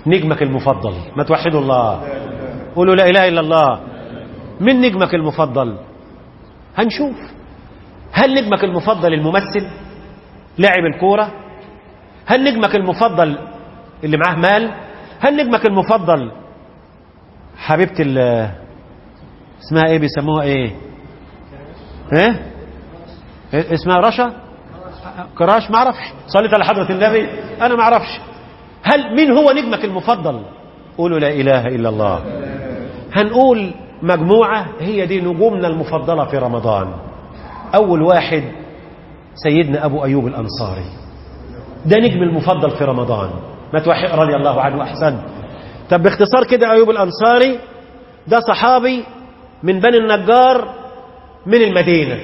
نجمك المفضل ما توحدوا الله قولوا لا إله إلا الله من نجمك المفضل هنشوف هل نجمك المفضل الممثل لاعب الكورة هل نجمك المفضل اللي معاه مال هل نجمك المفضل حبيبة ال اسمها ايه بيسموها ايه ايه اسمها رشا كراش ما اعرفش صليت على حضرة النبي انا ما اعرفش هل مين هو نجمك المفضل قولوا لا اله الا الله هنقول مجموعة هي دي نجومنا المفضلة في رمضان اول واحد سيدنا ابو ايوب الانصاري ده نجم المفضل في رمضان ما توحد رضي الله عنه احسن طب باختصار كده ايوب الانصاري ده صحابي من بني النجار من المدينه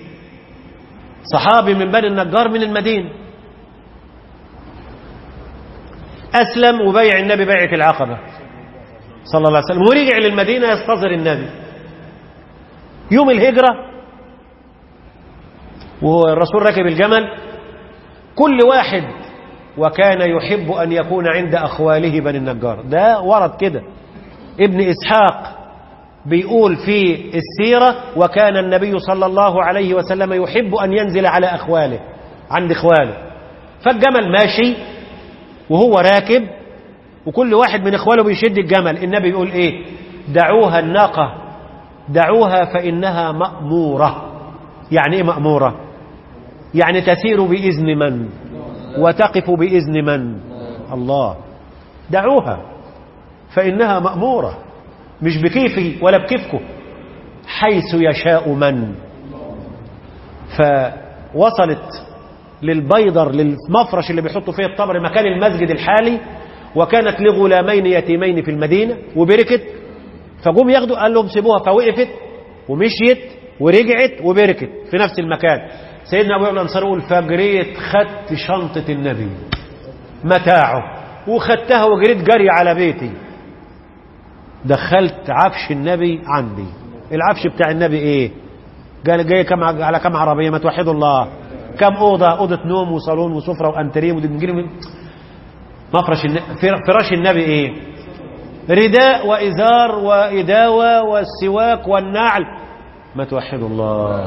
صحابي من بني النجار من المدينة أسلم وبيع النبي بيعة العقبة صلى الله عليه وسلم ورجع للمدينة يستظهر النبي يوم الهجرة والرسول ركب الجمل كل واحد وكان يحب أن يكون عند أخواله بني النجار ده ورد كده ابن إسحاق بيقول في السيرة وكان النبي صلى الله عليه وسلم يحب أن ينزل على أخواله عند إخواله فالجمل ماشي وهو راكب وكل واحد من إخواله بيشد الجمل النبي يقول إيه دعوها الناقة دعوها فإنها مأمورة يعني إيه مأمورة يعني تسير بإذن من وتقف بإذن من الله دعوها فإنها مأمورة مش بكيفي ولا بكيفكم حيث يشاء من فوصلت للبيضر للمفرش اللي بيحطوا فيه التمر مكان المسجد الحالي وكانت لغلامين يتيمين في المدينة وبركت فجم ياخدوا قال لهم سيبوها فوقفت ومشيت ورجعت وبركت في نفس المكان سيدنا ابو الانصار يقول فجريت خدت شنطة النبي متاعه وخدتها وجريت جري على بيتي دخلت عفش النبي عندي العفش بتاع النبي ايه قال جاي كم على كم عربيه ما توحدوا الله كم اوضه اوضه نوم وصالون وسفره وانتريه ودنجيل مفرش النبي فراش النبي ايه رداء وازار واداوه والسواك والنعل ما توحدوا الله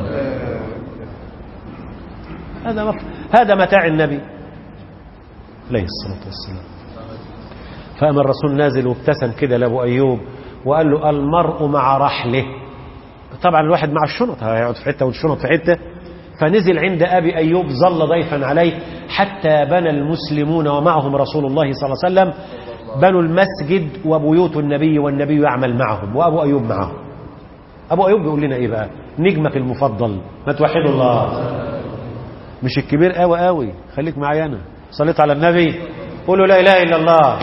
هذا مف... هذا متاع النبي عليه الصلاه والسلام فقام الرسول نازل وابتسم كده لابو ايوب وقال له المرء مع رحله طبعا الواحد مع الشنط هيقعد في حته والشنط في حته فنزل عند ابي ايوب ظل ضيفا عليه حتى بنى المسلمون ومعهم رسول الله صلى الله عليه وسلم بنوا المسجد وبيوت النبي والنبي يعمل معهم وابو ايوب معهم ابو ايوب بيقول لنا ايه بقى نجمك المفضل ما توحدوا الله مش الكبير قوي قوي خليك معايا انا صليت على النبي قولوا لا اله الا الله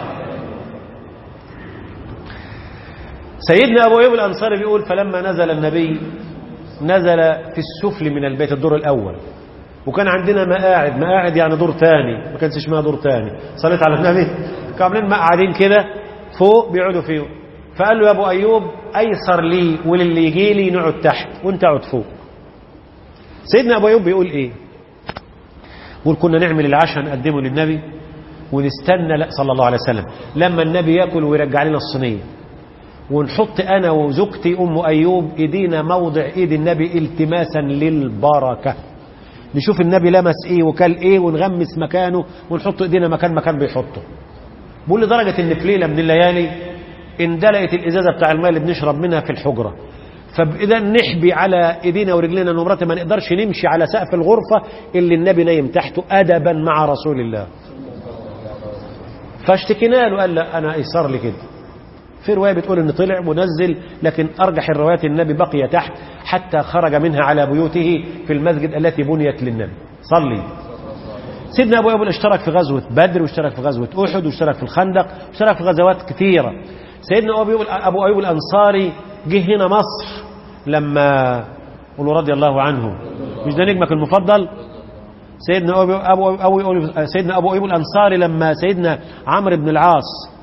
سيدنا أبو أيوب الأنصاري بيقول فلما نزل النبي نزل في السفل من البيت الدور الأول وكان عندنا مقاعد مقاعد يعني دور تاني ما كانش اسمها دور تاني صليت على النبي كانوا عاملين مقعدين كده فوق بيقعدوا فيه فقال له يا أبو أيوب أيسر لي وللي يجي لي نقعد تحت وانت اقعد فوق سيدنا أبو أيوب بيقول إيه بيقول كنا نعمل العشاء نقدمه للنبي ونستنى لا صلى الله عليه وسلم لما النبي ياكل ويرجع لنا الصينيه ونحط أنا وزوجتي أم أيوب إيدينا موضع إيد النبي التماسا للبركة نشوف النبي لمس إيه وكل إيه ونغمس مكانه ونحط إيدينا مكان مكان بيحطه بقول لدرجة إن في ليلة من الليالي اندلقت الإزازة بتاع الماء اللي بنشرب منها في الحجرة فإذا نحبي على إيدينا ورجلينا نمرات ما نقدرش نمشي على سقف الغرفة اللي النبي نايم تحته أدبا مع رسول الله فاشتكينا له قال لا أنا أيسر لي كده في رواية بتقول ان طلع ونزل لكن أرجح الروايات النبي بقي تحت حتى خرج منها على بيوته في المسجد التي بنيت للنبي صلي سيدنا أبو أيوب اشترك في غزوة بدر واشترك في غزوة أحد واشترك في الخندق واشترك في غزوات كثيرة سيدنا أبو أيوب, أبو أيوب الأنصاري جه هنا مصر لما قولوا رضي الله عنه مش ده نجمك المفضل سيدنا أبو أبو أبو سيدنا أبو أيوب الأنصاري لما سيدنا عمرو بن العاص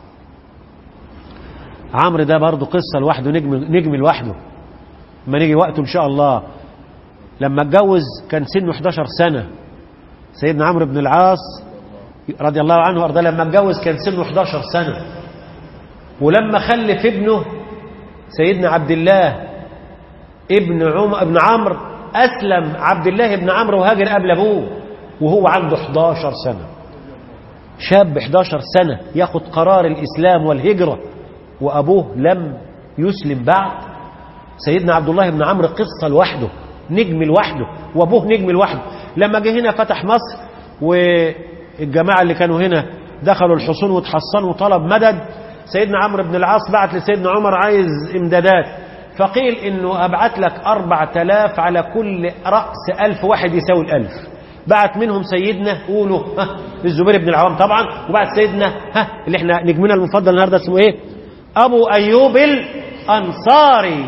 عمرو ده برضه قصة لوحده نجم نجم لوحده ما نيجي وقته إن شاء الله لما اتجوز كان سنه 11 سنة سيدنا عمرو بن العاص رضي الله عنه وارضاه لما اتجوز كان سنه 11 سنة ولما خلف ابنه سيدنا عبد الله ابن عم ابن عمرو أسلم عبد الله ابن عمرو وهاجر قبل أبوه وهو عنده 11 سنة شاب 11 سنة ياخد قرار الإسلام والهجرة وأبوه لم يسلم بعد سيدنا عبد الله بن عمرو قصة لوحده نجم لوحده وأبوه نجم لوحده لما جه هنا فتح مصر والجماعة اللي كانوا هنا دخلوا الحصون وتحصنوا وطلب مدد سيدنا عمرو بن العاص بعت لسيدنا عمر عايز امدادات فقيل انه ابعت لك اربع تلاف على كل رأس الف واحد يساوي الالف بعت منهم سيدنا قولوا ها الزبير بن العوام طبعا وبعت سيدنا ها اللي احنا نجمنا المفضل النهارده اسمه ايه ابو ايوب الانصاري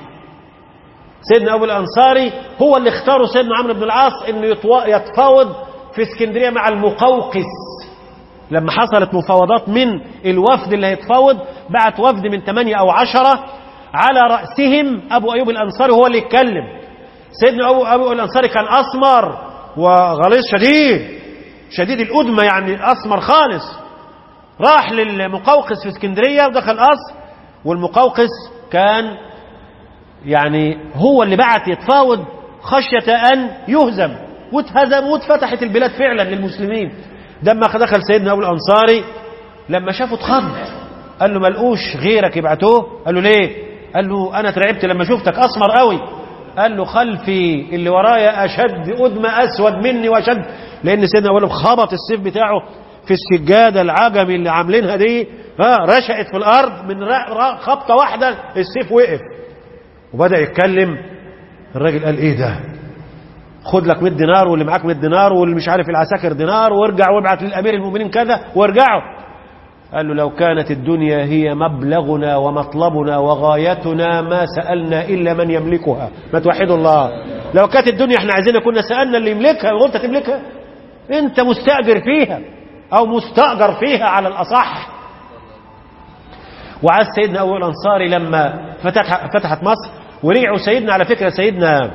سيدنا ابو الانصاري هو اللي اختاروا سيدنا عمرو بن العاص انه يتفاوض في اسكندريه مع المقوقس لما حصلت مفاوضات من الوفد اللي هيتفاوض بعت وفد من ثمانية أو عشرة على رأسهم أبو أيوب الأنصاري هو اللي يتكلم سيدنا أبو, أبو الأنصاري كان أسمر وغليظ شديد شديد الأدمة يعني أسمر خالص راح للمقوقس في اسكندرية ودخل قصر والمقوقس كان يعني هو اللي بعت يتفاوض خشية أن يهزم واتهزم واتفتحت البلاد فعلا للمسلمين لما دخل سيدنا ابو الانصاري لما شافه اتخض قال له ملقوش غيرك يبعتوه قال له ليه قال له انا اترعبت لما شفتك اسمر قوي قال له خلفي اللي ورايا اشد ادم اسود مني واشد لان سيدنا ابو خبط السيف بتاعه في السجاده العجمي اللي عاملينها دي ها رشقت في الارض من خبطه واحده السيف وقف وبدا يتكلم الراجل قال ايه ده خد لك 100 دينار واللي معاك 100 دينار واللي مش عارف العساكر دينار وارجع وابعت للامير المؤمنين كذا وارجعوا قال له لو كانت الدنيا هي مبلغنا ومطلبنا وغايتنا ما سألنا إلا من يملكها ما توحدوا الله لو كانت الدنيا احنا عايزينها كنا سألنا اللي يملكها وانت تملكها انت مستأجر فيها او مستأجر فيها على الأصح وعاز سيدنا أبو الأنصاري لما فتح فتحت مصر ورجعوا سيدنا على فكرة سيدنا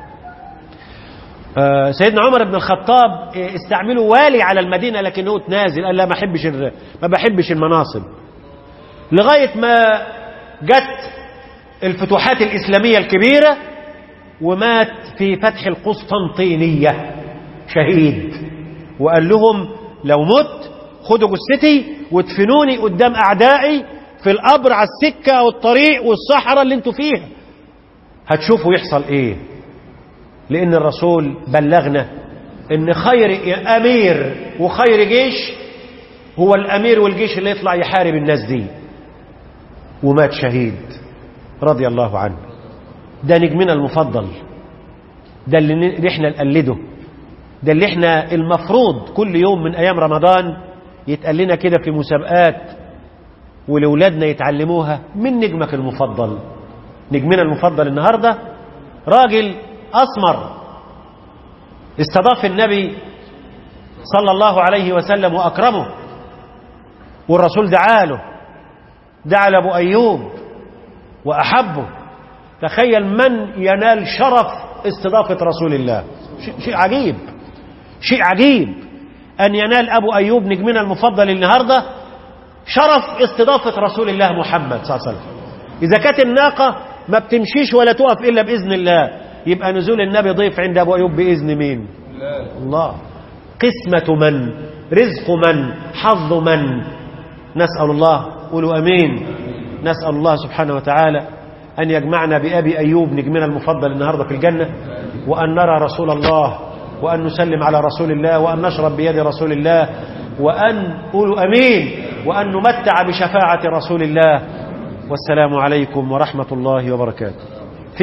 سيدنا عمر بن الخطاب استعملوا والي على المدينة لكنه تنازل قال لا ما بحبش ما بحبش المناصب لغاية ما جت الفتوحات الإسلامية الكبيرة ومات في فتح القسطنطينية شهيد وقال لهم لو مت خدوا جثتي وادفنوني قدام أعدائي في القبر على السكة أو الطريق والصحراء اللي انتوا فيها هتشوفوا يحصل ايه لأن الرسول بلغنا أن خير أمير وخير جيش هو الأمير والجيش اللي يطلع يحارب الناس دي ومات شهيد رضي الله عنه ده نجمنا المفضل ده اللي احنا نقلده ده اللي احنا المفروض كل يوم من أيام رمضان يتقال لنا كده في مسابقات ولولادنا يتعلموها من نجمك المفضل نجمنا المفضل النهارده راجل أسمر استضاف النبي صلى الله عليه وسلم وأكرمه والرسول دعاله دعا لأبو أيوب وأحبه تخيل من ينال شرف استضافة رسول الله شيء عجيب شيء عجيب أن ينال أبو أيوب نجمنا المفضل النهاردة شرف استضافة رسول الله محمد صلى الله عليه وسلم إذا كانت الناقة ما بتمشيش ولا تقف إلا بإذن الله يبقى نزول النبي ضيف عند أبو أيوب بإذن مين الله قسمة من رزق من حظ من نسأل الله قولوا أمين نسأل الله سبحانه وتعالى أن يجمعنا بأبي أيوب نجمنا المفضل النهاردة في الجنة وأن نرى رسول الله وأن نسلم على رسول الله وأن نشرب بيد رسول الله وأن قولوا أمين وأن نمتع بشفاعة رسول الله والسلام عليكم ورحمة الله وبركاته